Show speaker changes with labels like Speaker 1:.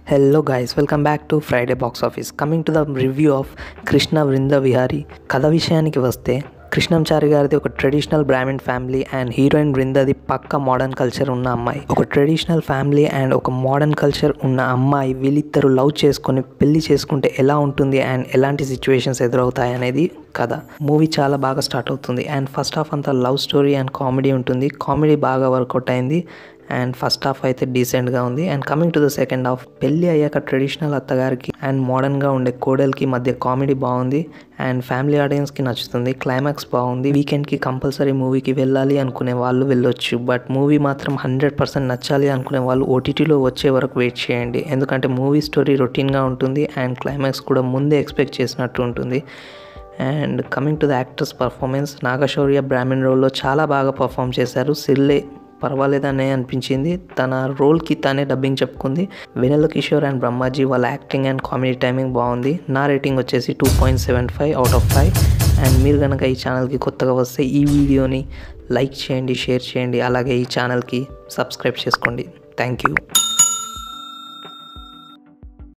Speaker 1: hello guys welcome back to Friday box office coming to the review of Krishna Vrinda Vihari కథ విషయానికి వస్తే కృష్ణంచారి గారిది ఒక traditional Brahmin family and heroine బృందది పక్క మోడర్న్ కల్చర్ ఉన్న అమ్మాయి ఒక ట్రెడిషనల్ ఫ్యామిలీ అండ్ ఒక మోడర్న్ కల్చర్ ఉన్న అమ్మాయి వీళ్ళిద్దరు లవ్ చేసుకొని పెళ్లి చేసుకుంటే ఎలా ఉంటుంది అండ్ ఎలాంటి సిచ్యువేషన్స్ ఎదురవుతాయి అనేది కథ మూవీ చాలా బాగా స్టార్ట్ అవుతుంది అండ్ ఫస్ట్ హాఫ్ అంతా లవ్ స్టోరీ అండ్ కామెడీ ఉంటుంది కామెడీ బాగా వర్కౌట్ అయింది అండ్ ఫస్ట్ హాఫ్ అయితే డీసెంట్గా ఉంది and coming to the second half పెళ్ళి అయ్యాక ట్రెడిషనల్ అత్తగారికి అండ్ మోడర్న్గా ఉండే కోడలికి మధ్య కామెడీ బాగుంది అండ్ ఫ్యామిలీ ఆడియన్స్కి నచ్చుతుంది క్లైమాక్స్ బాగుంది వీకెండ్కి కంపల్సరీ మూవీకి వెళ్ళాలి అనుకునే వాళ్ళు వెళ్ళొచ్చు బట్ మూవీ మాత్రం హండ్రెడ్ పర్సెంట్ నచ్చాలి అనుకునే వాళ్ళు ఓటీటీలో వచ్చే వరకు వెయిట్ చేయండి ఎందుకంటే మూవీ స్టోరీ రొటీన్గా ఉంటుంది అండ్ క్లైమాక్స్ కూడా ముందే ఎక్స్పెక్ట్ చేసినట్టు ఉంటుంది and coming to the actors performance Naga Shaurya Brahmin రోల్లో చాలా బాగా పర్ఫామ్ చేశారు సిల్లే పర్వాలేదనే అనిపించింది తన రోల్కి తానే డబ్బింగ్ చెప్పుకుంది వెనెల కిషోర్ అండ్ బ్రహ్మాజీ వాళ్ళ యాక్టింగ్ అండ్ కామెడీ టైమింగ్ బాగుంది నా రేటింగ్ వచ్చేసి two point seven five out of five and మీరు కనుక ఈ ఛానల్కి కొత్తగా వస్తే ఈ వీడియోని లైక్ చేయండి షేర్ చేయండి అలాగే ఈ ఛానల్కి సబ్స్క్రైబ్ చేసుకోండి థ్యాంక్ యూ